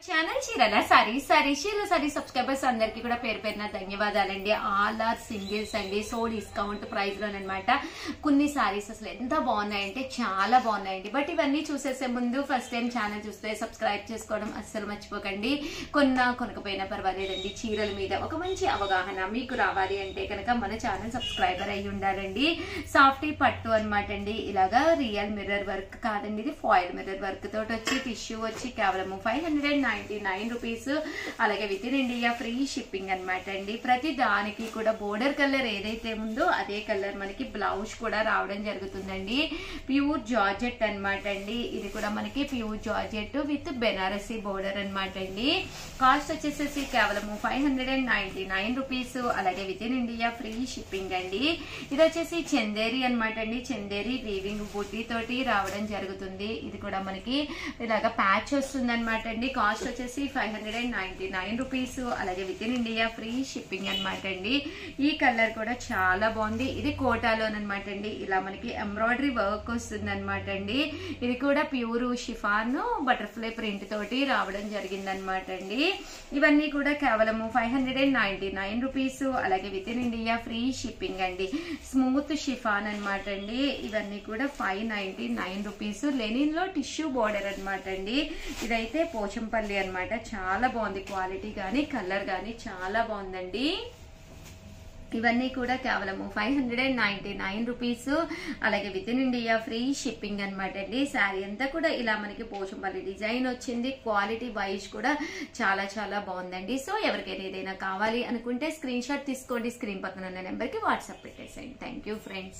channel Chirala sari sorry Chirala sari subscribers అందరికి కూడా పేరు పేరున ధన్యవాదాలండి ఆల్ ఆర్ సింగిల్స్ అండి సో డిస్కౌంట్ ప్రైస్ లోనమాట కొన్ని సారీస్ అసలు ఎంత బాగున్నాయంటే చాలా బాగున్నాయండి బట్ ఇవన్నీ చూసేసే ముందు ఫస్ట్ టైం ఛానల్ చూస్తే సబ్స్క్రైబ్ చేసుకోవడం అస్సలు మర్చిపోకండి కొన్నా కొనకపోయినా పర్వాలేదండి చీరల మీద ఒక మంచి అవగాహన మీకు రావాలి అంటే కనుక మన ఛానల్ సబ్స్క్రైబర్ అయి ఉండాలండి సాఫ్టీ పట్టు అనమాట అండి ఇలాగా రియల్ మిర్రర్ వర్క్ కాదండి ఇది ఫాయిల్ మిర్రర్ వర్క్ తోటి వచ్చి టిష్యూ వచ్చి కేవలం five hundred and ninety nine rupees అలాగే with in India free shipping అనమాట అండి ప్రతి దానికి కూడా బోర్డర్ కలర్ ఏదైతే ఉందో అదే కలర్ మనకి బ్లౌజ్ కూడా రావడం జరుగుతుందండి ప్యూర్ జార్జెట్ అనమాట అండి ఇది కూడా మనకి pure georgette with Banarasi border అనమాట అండి కాస్ట్ వచ్చేసేసి కేవలం five hundred and ninety nine rupees అలాగే with in India free shipping అండి ఇది వచ్చేసి చందేరి అనమాట అండి చందేరి వీవింగ్ బుట్టి తోటి రావడం జరుగుతుంది ఇది కూడా మనకి ఇలాగ ప్యాచ్ వస్తుంది అనమాట అండి కాస్ట్ వచ్చేసి five hundred and ninety nine rupees అలాగే with in India free shipping అనమాట అండి ఈ కలర్ కూడా చాలా బాగుంది ఇది కోటాలోనమాట అండి ఇలా మనకి ఎంబ్రాయిడరీ వర్క్ వస్తుంది అనమాట అండి ఇది కూడా ప్యూర్ షిఫాన్ బటర్ఫ్లై ప్రింట్ తోటి రావడం జరిగింది అనమాట అండి ఇవన్నీ కూడా కేవలం five hundred and ninety nine rupees అలాగే with in India free shipping అండి స్మూత్ షిఫాన్ అనమాట అండి ఇవన్నీ కూడా five ninety nine rupees linen లో టిష్యూ బోర్డర్ అనమాట అండి ఇదైతే పోచంపల్లి అన్నమాట చాలా బాగుంది క్వాలిటీ కానీ కలర్ కానీ చాలా బాగుందండి ఇవన్నీ కూడా కేవలం five hundred and ninety nine rupees అలాగే with in India free shipping అనమాట అండి శారీ అంతా కూడా ఇలా మనకి పోచంపల్లి డిజైన్ వచ్చింది క్వాలిటీ వైజ్ కూడా చాలా చాలా బాగుందండి సో ఎవరికైనా ఏదైనా కావాలి అనుకుంటే స్క్రీన్ షాట్ తీసుకోండి స్క్రీన్ పక్కన ఉన్న నెంబర్కి వాట్సాప్ పెట్టేసేయండి thank you friends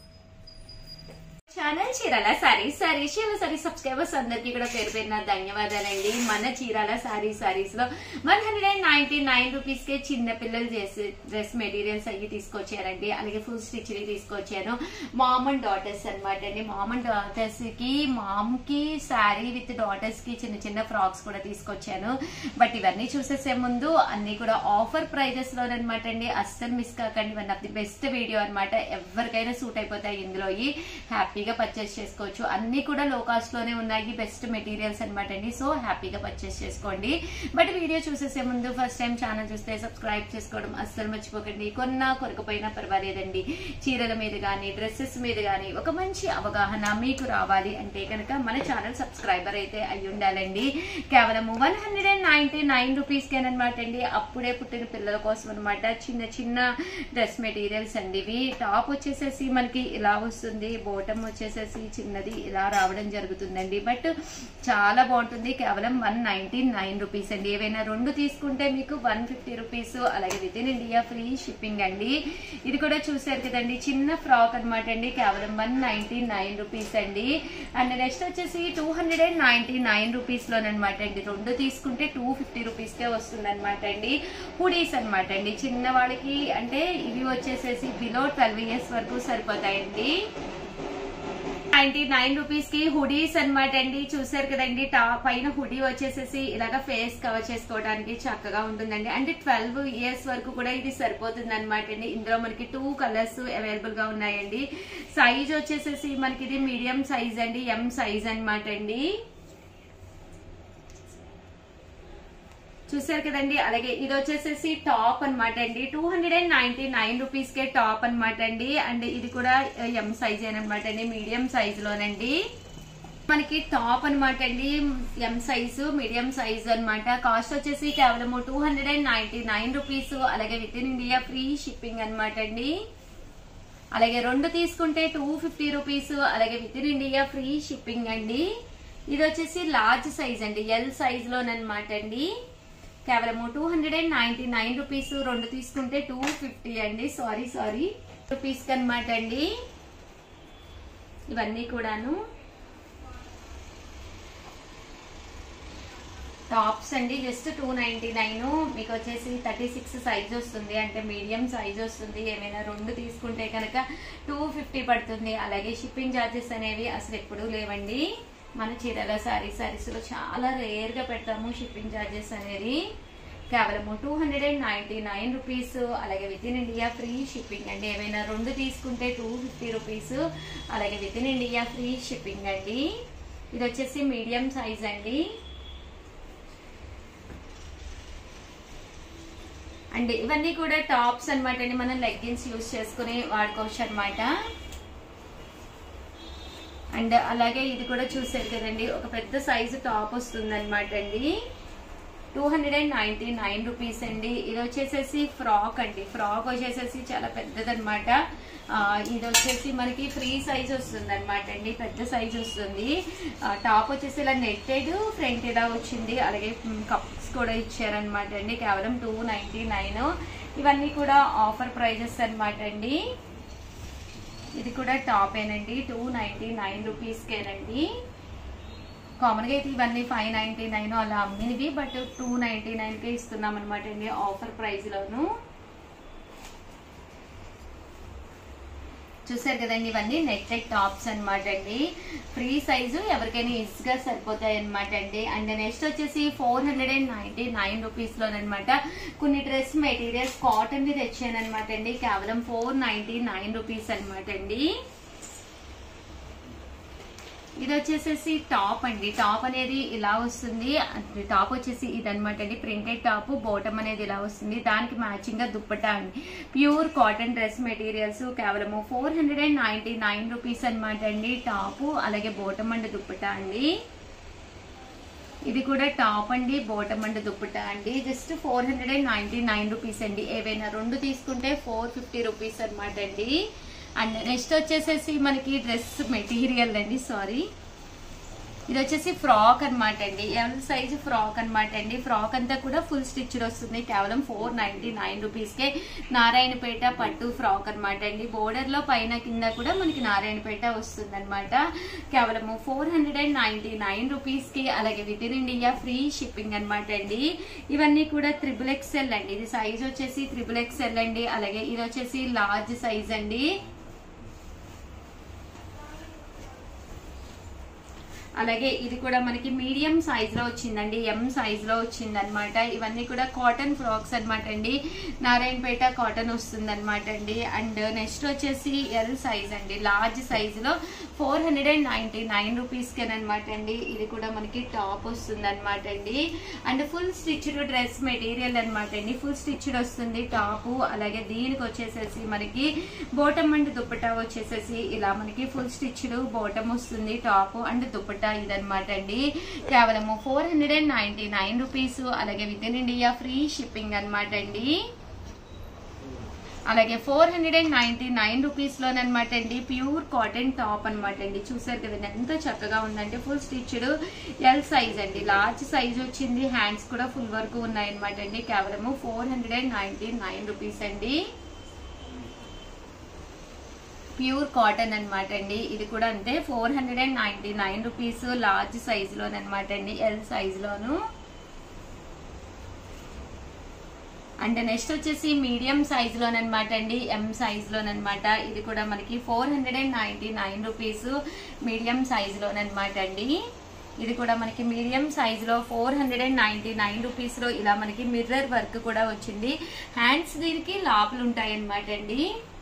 channel Chirala sari sorry Chirala sari subscribers అందరికీ కూడా పేరు పేరున ధన్యవాదాలండి మన చీరాల సారీ సారీస్ లో one hundred and ninety nine rupees కే చిన్న పిల్లలు చేసే డ్రెస్ మెటీరియల్స్ అవి తీసుకొచ్చారండి అలాగే ఫుల్ స్టిచ్ తీసుకొచ్చాను మామ్ అండ్ డాటర్స్ అనమాట అండి మామ్ అండ్ డాటర్స్ కి మామ్ కి శారీ విత్ డాటర్స్ కి చిన్న చిన్న ఫ్రాక్స్ కూడా తీసుకొచ్చాను బట్ ఇవన్నీ చూసేసే ముందు అన్ని కూడా ఆఫర్ ప్రైజెస్ లోనమాట అండి అస్సలు మిస్ కాకండి one of the best video అనమాట ఎవరికైనా సూట్ అయిపోతాయి ఇందులో హ్యాపీగా పర్చేస్ చేసుకోవచ్చు అన్ని కూడా లో కాస్ట్ లోనే ఉన్నాయి బెస్ట్ మెటీరియల్స్ అనమాట అండి సో హ్యాపీగా పర్చేస్ చేసుకోండి బట్ వీడియో చూసేసే ముందు ఫస్ట్ టైం ఛానల్ చూస్తే సబ్స్క్రైబ్ చేసుకోవడం అస్సలు మర్చిపోకండి కొన్నా కొరకపోయినా పర్వాలేదండి చీరల మీద కానీ డ్రెస్సెస్ మీద కానీ ఒక మంచి అవగాహన మీకు రావాలి అంటే కనుక మన ఛానల్ సబ్స్క్రైబర్ అయితే అయి ఉండాలండి కేవలం one hundred and ninety nine rupees కేనమాట అండి అప్పుడే పుట్టిన పిల్లల కోసం అనమాట చిన్న చిన్న డ్రెస్ మెటీరియల్స్ అండి ఇవి టాప్ వచ్చేసేసి మనకి ఇలా వస్తుంది బోటం వచ్చేసేసి చిన్నది ఇలా రావడం జరుగుతుందండి బట్ చాలా బాగుంటుంది కేవలం వన్ నైన్టీ నైన్ రూపీస్ అండి ఏవైనా రెండు తీసుకుంటే మీకు వన్ ఫిఫ్టీ రూపీస్ అలాగే with in India free shipping అండి ఇది కూడా చూసారు కదండి చిన్న ఫ్రాక్ అనమాట అండి కేవలం వన్ నైన్టీ నైన్ రూపీస్ అండి అండ్ నెక్స్ట్ వచ్చేసి two hundred and ninety nine rupees లోనమాట అండి రెండు తీసుకుంటే టూ ఫిఫ్టీ రూపీస్ కే వస్తుంది అనమాట అండి హుడీస్ అనమాట అండి చిన్న వాళ్ళకి అంటే ఇవి వచ్చేసేసి బిలో ట్వెల్వ్ ఇయర్స్ వరకు సరిపోతాయండి నైన్టీ నైన్ రూపీస్ కి హుడీస్ అనమాట అండి చూసారు కదండి టాప్ పైన హుడీ వచ్చేసేసి ఇలాగ ఫేస్ కవర్ చేసుకోవడానికి చక్కగా ఉంటుందండి అంటే ట్వెల్వ్ ఇయర్స్ వరకు కూడా ఇది సరిపోతుంది అనమాట అండి ఇందులో మనకి టూ కలర్స్ అవైలబుల్ గా ఉన్నాయండి సైజ్ వచ్చేసేసి మనకి ఇది మీడియం సైజ్ అండి ఎం సైజ్ అనమాట అండి చూసారు కదండి అలాగే ఇది వచ్చేసేసి టాప్ అనమాట అండి two hundred and ninety nine rupees కే టాప్ అనమాట అండి అండ్ ఇది కూడా ఎం సైజ్ అనమాట అండి మీడియం సైజ్ లోనండి మనకి టాప్ అనమాట అండి ఎం సైజు మీడియం సైజ్ అనమాట కాస్ట్ వచ్చేసి కేవలం two hundred and ninety nine rupees అలాగే with in India free shipping అనమాట అండి అలాగే రెండు తీసుకుంటే టూ ఫిఫ్టీ రూపీస్ అలాగే with in India free shipping అండి ఇది వచ్చేసి లార్జ్ సైజ్ అండి ఎల్ సైజ్ లోనమాట అండి కేవలం two hundred and ninety nine rupees రెండు తీసుకుంటే టూ ఫిఫ్టీ అండి సారీ సారీ రూపీస్ అనమాట అండి ఇవన్నీ కూడాను టాప్స్ అండి జస్ట్ టూ నైన్టీ నైన్ మీకు వచ్చేసి థర్టీ సిక్స్ సైజ్ వస్తుంది అంటే మీడియం సైజ్ వస్తుంది ఏమైనా రెండు తీసుకుంటే కనుక టూ ఫిఫ్టీ పడుతుంది అలాగే షిప్పింగ్ ఛార్జెస్ అనేవి అసలు ఎప్పుడూ లేవండి మన చీరల సారీ సారీస్ లో చాలా రేర్ గా పెడతాము షిప్పింగ్ ఛార్జెస్ అనేది కేవలం two hundred and ninety nine rupees అలాగే with in India free shipping అండి ఏమైనా రెండు తీసుకుంటే టూ ఫిఫ్టీ రూపీస్ అలాగే with in India free shipping అండి ఇది వచ్చేసి మీడియం సైజ్ అండి అండ్ ఇవన్నీ కూడా టాప్స్ అనమాట అండి మనం లెగ్గిన్స్ యూస్ చేసుకుని వాడుకోవచ్చు అనమాట అండ్ అలాగే ఇది కూడా చూసారు కదండి ఒక పెద్ద సైజు టాప్ వస్తుంది అనమాట అండి two hundred and ninety nine rupees అండి ఇది వచ్చేసేసి ఫ్రాక్ అండి ఫ్రాక్ వచ్చేసేసి చాలా పెద్దదన్నమాట ఆ, ఇది వచ్చేసి మనకి ఫ్రీ సైజ్ వస్తుంది అనమాట అండి పెద్ద సైజ్ వస్తుంది ఆ, టాప్ వచ్చేసి ఇలా నెట్టెడ్ ఫ్రంట్ ఇలా వచ్చింది అలాగే కప్స్ కూడా ఇచ్చారనమాట అండి కేవలం టూ నైన్టీ నైన్ ఇవన్నీ కూడా ఆఫర్ ప్రైజెస్ అనమాట అండి ఇది కూడా టాప్ ఏనండి టూ నైన్టీ నైన్ రూపీస్కేనండి కామన్గా అయితే ఇవన్నీ ఫైవ్ నైన్టీ నైన్ అలా అమ్మినవి బట్ టూ నైన్టీ నైన్కే ఇస్తున్నాం అనమాట అండి ఆఫర్ ప్రైస్లోను చూసారు కదండి ఇవన్నీ నెట్టెడ్ టాప్స్ అనమాట అండి ఫ్రీ సైజు ఎవరికైనా ఈజీగా సరిపోతాయి అనమాట అండి అండ్ నెక్స్ట్ వచ్చేసి four hundred and ninety nine రూపీస్లోనమాట కొన్ని డ్రెస్ మెటీరియల్స్ కాటన్ తెచ్చాను అనమాట అండి కేవలం ఫోర్ నైన్టీ నైన్ రూపీస్ అనమాట అండి ఇది వచ్చేసేసి టాప్ అండి టాప్ అనేది ఇలా వస్తుంది అంటే టాప్ వచ్చేసి ఇది అనమాట అండి ప్రింటెడ్ టాప్ బాటమ్ అనేది ఇలా వస్తుంది దానికి మ్యాచింగ్ గా దుప్పటా అండి ప్యూర్ కాటన్ డ్రెస్ మెటీరియల్స్ కేవలము four hundred and ninety nine rupees అనమాట అండి టాప్ అలాగే బాటమ్ అండి దుప్పటా అండి ఇది కూడా టాప్ అండి బాటమ్ అండ్ దుప్పటా అండి just four hundred and ninety nine rupees అండి ఏవైనా రెండు తీసుకుంటే ఫోర్ ఫిఫ్టీ రూపీస్ అనమాట అండి అండ్ నెక్స్ట్ వచ్చేసేసి మనకి డ్రెస్ మెటీరియల్ అండి సారీ ఇది వచ్చేసి ఫ్రాక్ అన్నమాట అండి ఎల్ సైజ్ ఫ్రాక్ అన్నమాట అండి ఫ్రాక్ అంతా కూడా ఫుల్ స్టిచ్డ్ వస్తుంది కేవలం ఫోర్ నైన్టీ నైన్ రూపీస్కే నారాయణపేట పట్టు ఫ్రాక్ అన్నమాట అండి బోర్డర్ లో పైన కింద కూడా మనకి నారాయణపేట వస్తుంది అనమాట కేవలము four hundred and ninety nine rupees కి అలాగే with in India free shipping అన్నమాట అండి ఇవన్నీ కూడా త్రిబుల్ ఎక్స్ఎల్ అండి ఇది సైజ్ వచ్చేసి త్రిబుల్ ఎక్స్ఎల్ అండి అలాగే ఇది వచ్చేసి లార్జ్ సైజ్ అండి అలాగే ఇది కూడా మనకి మీడియం సైజ్ లో వచ్చిందండి ఎం సైజ్ లో వచ్చింది అనమాట ఇవన్నీ కూడా కాటన్ ఫ్రాక్స్ అన్నమాట అండి నారాయణపేట కాటన్ వస్తుంది అనమాట అండి అండ్ నెక్స్ట్ వచ్చేసి ఎల్ సైజ్ అండి లార్జ్ సైజ్ లో four hundred and ninety nine rupees అనమాట అండి ఇది కూడా మనకి టాప్ వస్తుంది అనమాట అండి and full stitched dress material అనమాట అండి ఫుల్ స్టిచ్డ్ వస్తుంది టాప్ అలాగే దీనికి వచ్చేసేసి మనకి బోటమ్ అండ్ దుప్పటా వచ్చేసేసి ఇలా మనకి ఫుల్ స్టిచ్డ్ బోటమ్ వస్తుంది టాప్ అండ్ దుప్పటా ఇదనమాట అండి కేవలము four hundred and ninety nine rupees అలాగే with in India free shipping అనమాట అండి అలాగే four hundred and ninety nine rupees లోనమాట అండి ప్యూర్ కాటన్ టాప్ అనమాట అండి చూసారు కదండి ఎంత చక్కగా ఉందంటే ఫుల్ స్టిచ్డ్ ఎల్ సైజ్ అండి లార్జ్ సైజ్ వచ్చింది హ్యాండ్స్ కూడా ఫుల్ వర్క్ ఉన్నాయి అనమాట అండి కేవలము four hundred and ninety nine rupees అండి ప్యూర్ కాటన్ అన్నమాట అండి ఇది కూడా అంతే four hundred and ninety nine rupees large size లోనమాట అండి ఎల్ సైజ్ లోను అండ్ నెక్స్ట్ వచ్చేసి మీడియం సైజ్ లోనమాట అండి ఎం సైజ్ లోనమాట ఇది కూడా మనకి four hundred and ninety nine rupees medium size లోనమాట అండి ఇది కూడా మనకి మీడియం సైజ్ లో four hundred and ninety nine rupees లో ఇలా మనకి మిర్రర్ వర్క్ కూడా వచ్చింది హ్యాండ్స్ దీనికి లాపులు ఉంటాయి అనమాట అండి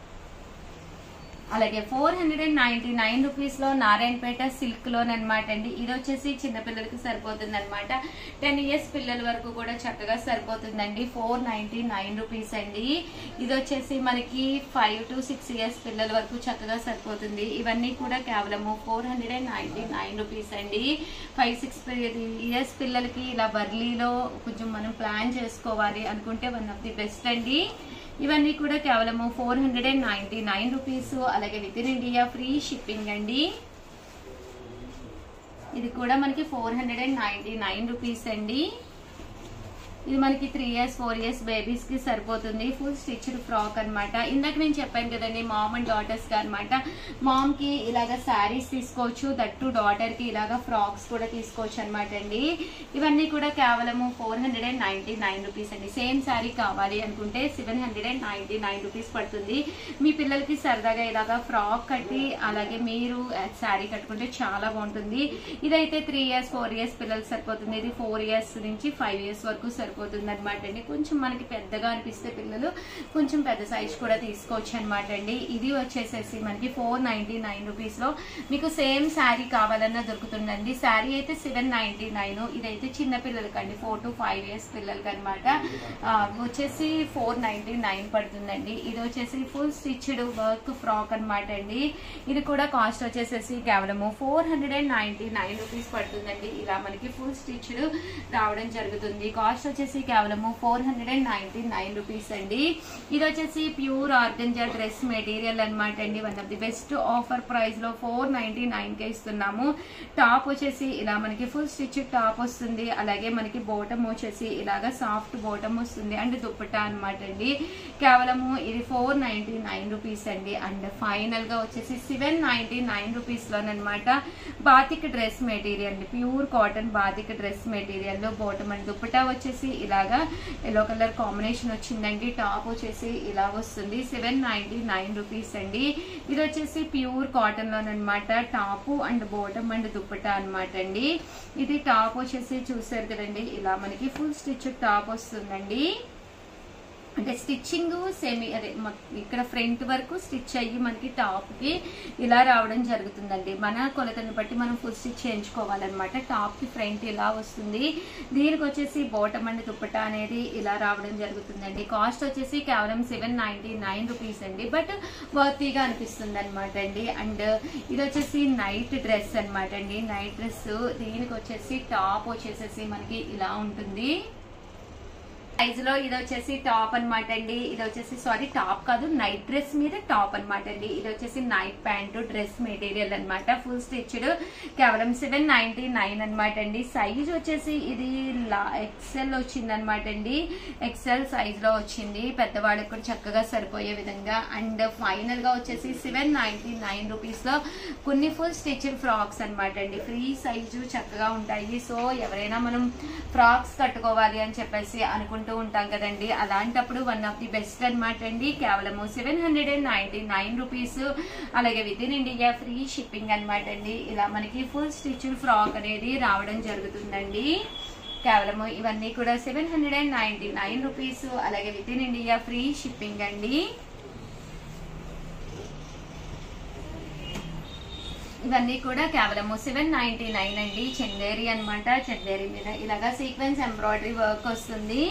అలాగే four hundred and ninety nine rupees లో నారాయణపేట సిల్క్ లోన్ అనమాట అండి ఇది వచ్చేసి చిన్నపిల్లలకి సరిపోతుంది అనమాట టెన్ ఇయర్స్ పిల్లల వరకు కూడా చక్కగా సరిపోతుందండి ఫోర్ నైన్టీ నైన్ రూపీస్ అండి ఇది వచ్చేసి మనకి ఫైవ్ టు సిక్స్ ఇయర్స్ పిల్లల వరకు చక్కగా సరిపోతుంది ఇవన్నీ కూడా కేవలము four hundred and ninety nine rupees అండి ఫైవ్ సిక్స్ ఇయర్స్ పిల్లలకి ఇలా బర్లీలో కొంచెం మనం ప్లాన్ చేసుకోవాలి అనుకుంటే వన్ ఆఫ్ ది బెస్ట్ అండి ఇవన్నీ కూడా కేవలము four hundred and ninety nine rupees అలాగే with in India free shipping అండి ఇది కూడా మనకి four hundred and ninety nine rupees అండి ఇది మనకి three years four years babies కి సరిపోతుంది ఫుల్ స్టిచ్డ్ ఫ్రాక్ అన్నమాట ఇందాక నేను చెప్పాను కదండి మామ్ అండ్ డాటర్స్ కి అనమాట మామ్ కి ఇలాగ శారీస్ తీసుకోవచ్చు దట్టు డాటర్ కి ఇలాగ ఫ్రాక్స్ కూడా తీసుకోవచ్చు అనమాట అండి ఇవన్నీ కూడా కేవలము four hundred and ninety nine rupees అండి సేమ్ శారీ కావాలి అనుకుంటే seven hundred and ninety nine rupees పడుతుంది మీ పిల్లలకి సరదాగా ఇలాగా ఫ్రాక్ కట్టి అలాగే మీరు శారీ కట్టుకుంటే చాలా బాగుంటుంది ఇదైతే త్రీ ఇయర్స్ ఫోర్ ఇయర్స్ పిల్లలకి సరిపోతుంది ఇది ఫోర్ ఇయర్స్ నుంచి ఫైవ్ ఇయర్స్ వరకు సరిపోతుంది సరిపోతుంది అనమాట అండి కొంచెం మనకి పెద్దగా అనిపిస్తే పిల్లలు కొంచెం పెద్ద సైజ్ కూడా తీసుకోవచ్చు అనమాట అండి ఇది వచ్చేసేసి మనకి ఫోర్ నైన్టీ నైన్ రూపీస్ లో మీకు సేమ్ శారీ కావాలన్నా దొరుకుతుందండి శారీ అయితే సెవెన్ నైన్టీ నైన్ ఇదైతే చిన్న పిల్లలకి అండి ఫోర్ టు ఫైవ్ ఇయర్స్ పిల్లలకి అనమాట వచ్చేసి ఫోర్ నైన్టీ నైన్ పడుతుందండి ఇది వచ్చేసి ఫుల్ స్టిచ్డ్ వర్క్ ఫ్రాక్ అనమాట అండి ఇది కూడా కాస్ట్ వచ్చేసేసి కేవలము four hundred and ninety nine rupees పడుతుందండి ఇలా మనకి ఫుల్ స్టిచ్డ్ రావడం జరుగుతుంది కాస్ట్ వచ్చేసి కేవలము four hundred and ninety nine rupees అండి ఇది వచ్చేసి ప్యూర్ ఆర్గంజా డ్రెస్ మెటీరియల్ అనమాట అండి one of the best offer price లో ఫోర్ నైన్టీ నైన్ కే ఇస్తున్నాము టాప్ వచ్చేసి ఇలా మనకి ఫుల్ స్టిచ్ టాప్ వస్తుంది అలాగే మనకి బోటమ్ వచ్చేసి ఇలాగా సాఫ్ట్ బోటమ్ వస్తుంది అండ్ దుప్పటా అనమాట అండి కేవలము ఇది ఫోర్ నైన్టీ నైన్ రూపీస్ అండి అండ్ ఫైనల్ గా వచ్చేసి సెవెన్ నైన్టీ నైన్ రూపీస్ లోనమాట batik dress material pure cotton batik dress material లో బోటమ్ అండ్ దుప్పటా వచ్చేసి ఇలాగా ఎల్లో కలర్ కాంబినేషన్ వచ్చిందండి టాప్ వచ్చేసి ఇలా వస్తుంది సెవెన్ నైన్టీ నైన్ రూపీస్ అండి ఇది వచ్చేసి ప్యూర్ కాటన్ లోనమాట top and bottom and dupatta అనమాట అండి ఇది టాప్ వచ్చేసి చూసారు కదండి ఇలా మనకి ఫుల్ స్టిచ్ టాప్ వస్తుందండి అంటే స్టిచ్చింగ్ సెమీ అదే మ- ఇక్కడ ఫ్రంట్ వరకు స్టిచ్ అయ్యి మనకి టాప్ కి ఇలా రావడం జరుగుతుందండి మన కొలతను బట్టి మనం ఫుల్ స్టిచ్ చేయించుకోవాలన్నమాట టాప్ కి ఫ్రంట్ ఇలా వస్తుంది దీనికి వచ్చేసి బోటమ్ అండ్ దుప్పటా అనేది ఇలా రావడం జరుగుతుందండి కాస్ట్ వచ్చేసి కేవలం సెవెన్ నైన్టీ నైన్ రూపీస్ అండి బట్ వర్తీగా అనిపిస్తుంది అనమాట అండి అండ్ ఇది వచ్చేసి నైట్ డ్రెస్ అనమాట అండి నైట్ డ్రెస్ దీనికి వచ్చేసి టాప్ వచ్చేసేసి మనకి ఇలా ఉంటుంది సైజ్ లో ఇది వచ్చేసి టాప్ అన్నమాట అండి ఇది వచ్చేసి సారీ టాప్ కాదు నైట్ డ్రెస్ మీద టాప్ అన్నమాట అండి ఇది వచ్చేసి నైట్ ప్యాంట్ డ్రెస్ మెటీరియల్ అన్నమాట ఫుల్ స్టిచ్డ్ కేవలం సెవెన్ నైన్టీ నైన్ అనమాట అండి సైజ్ వచ్చేసి ఇది ఎక్సెల్ వచ్చింది అనమాట అండి ఎక్సెల్ సైజ్ లో వచ్చింది పెద్దవాళ్ళకి కూడా చక్కగా సరిపోయే విధంగా అండ్ ఫైనల్ గా వచ్చేసి సెవెన్ నైన్టీ నైన్ రూపీస్ లో కొన్ని ఫుల్ స్టిచ్డ్ ఫ్రాక్స్ అన్నమాట అండి ఫ్రీ సైజు చక్కగా ఉంటాయి సో ఎవరైనా మనం ఫ్రాక్స్ కట్టుకోవాలి అని చెప్పేసి అనుకుంటూ ఉంటాం కదండి అలాంటప్పుడు వన్ ఆఫ్ ది బెస్ట్ అన్నమాట అండి కేవలము seven hundred and ninety nine rupees అలాగే with in India free shipping అన్నమాట అండి ఇలా మనకి ఫుల్ స్టిచ్డ్ ఫ్రాక్ అనేది రావడం జరుగుతుందండి కేవలము ఇవన్నీ కూడా seven hundred and ninety nine rupees అలాగే with in India free shipping అండి ఇవన్నీ కూడా కేవలము సెవెన్ నైన్టీ నైన్ అండి చందేరి అన్నమాట చందేరి మీద ఇలాగా సీక్వెన్స్ ఎంబ్రాయిడరీ వర్క్ వస్తుంది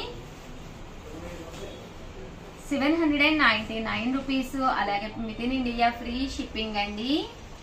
seven hundred and ninety nine rupees అలాగే with in India free shipping అండి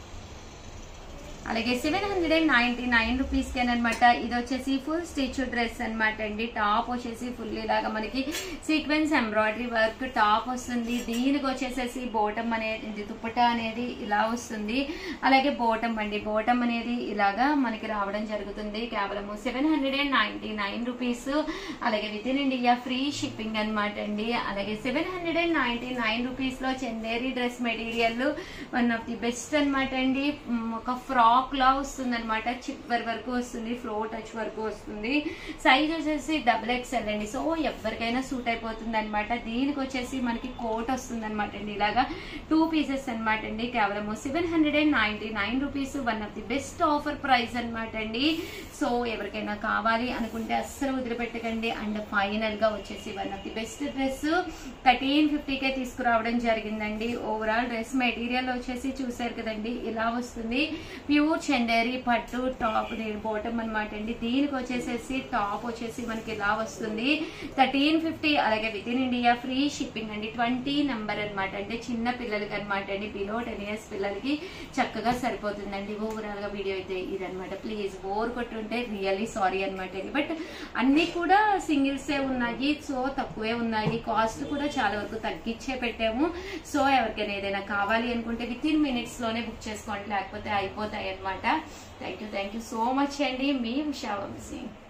అలాగే seven hundred and ninety nine rupees అనమాట ఇది వచ్చేసి ఫుల్ స్టిచ్ డ్రెస్ అన్నమాట అండి టాప్ వచ్చేసి ఫుల్ ఇలాగా మనకి సీక్వెన్స్ ఎంబ్రాయిడరీ వర్క్ టాప్ వస్తుంది దీనికి వచ్చేసేసి బోటం అనేది దుప్పట అనేది ఇలా వస్తుంది అలాగే బోటం అండి బోటం అనేది ఇలాగా మనకి రావడం జరుగుతుంది కేవలము seven hundred and ninety nine rupees అలాగే with in India free shipping అనమాట అండి అలాగే seven hundred and ninety nine rupees లో Chanderi dress material one of the best అనమాట అండి మ్, ఒక ఫ్రాక్ లా వస్తుంది అనమాట చిప్పర్ వరకు వస్తుంది ఫ్లో టచ్ వరకు వస్తుంది సైజ్ వచ్చేసి డబుల్ ఎక్స్ఎల్ అండి సో ఎవరికైనా సూట్ అయిపోతుంది అనమాట దీనికి వచ్చేసి మనకి కోట్ వస్తుంది అనమాట అండి ఇలాగా టూ పీసెస్ అనమాట అండి కేవలము seven hundred and ninety nine rupees one of the best offer price అనమాట అండి సో ఎవరికైనా కావాలి అనుకుంటే అస్సలు వదిలిపెట్టకండి అండ్ ఫైనల్ గా వచ్చేసి one of the best dress thirteen ఫిఫ్టీకే తీసుకురావడం జరిగిందండి ఓవరాల్ డ్రెస్ మెటీరియల్ వచ్చేసి చూసారు కదండి ఇలా వస్తుంది ప్యూర్ చందేరి పట్టు టాప్ బాటమ్ అనమాట అండి దీనికి వచ్చేసేసి టాప్ వచ్చేసి మనకి ఇలా వస్తుంది థర్టీన్ ఫిఫ్టీ అలాగే with in India free shipping అండి ట్వంటీ నెంబర్ అనమాట అంటే చిన్న పిల్లలకి అనమాట అండి బిలో టెన్ ఇయర్స్ పిల్లలకి చక్కగా సరిపోతుందండి ఓవరాల్ గా వీడియో అయితే ఇదనమాట ప్లీజ్ బోర్ కొట్టుంటే రియల్లీ సారీ అనమాట అండి బట్ అన్ని కూడా సింగిల్స్ ఏ ఉన్నాయి సో తక్కువే ఉన్నాయి కాస్ట్ కూడా చాలా వరకు తగ్గించే పెట్టాము సో ఎవరికైనా ఏదైనా కావాలి అనుకుంటే విత్ ఇన్ మినిట్స్ లోనే బుక్ చేసుకోండి లేకపోతే అయిపోతాయి అనమాట thank you thank you so much అండి మీ ఉషా వంశీ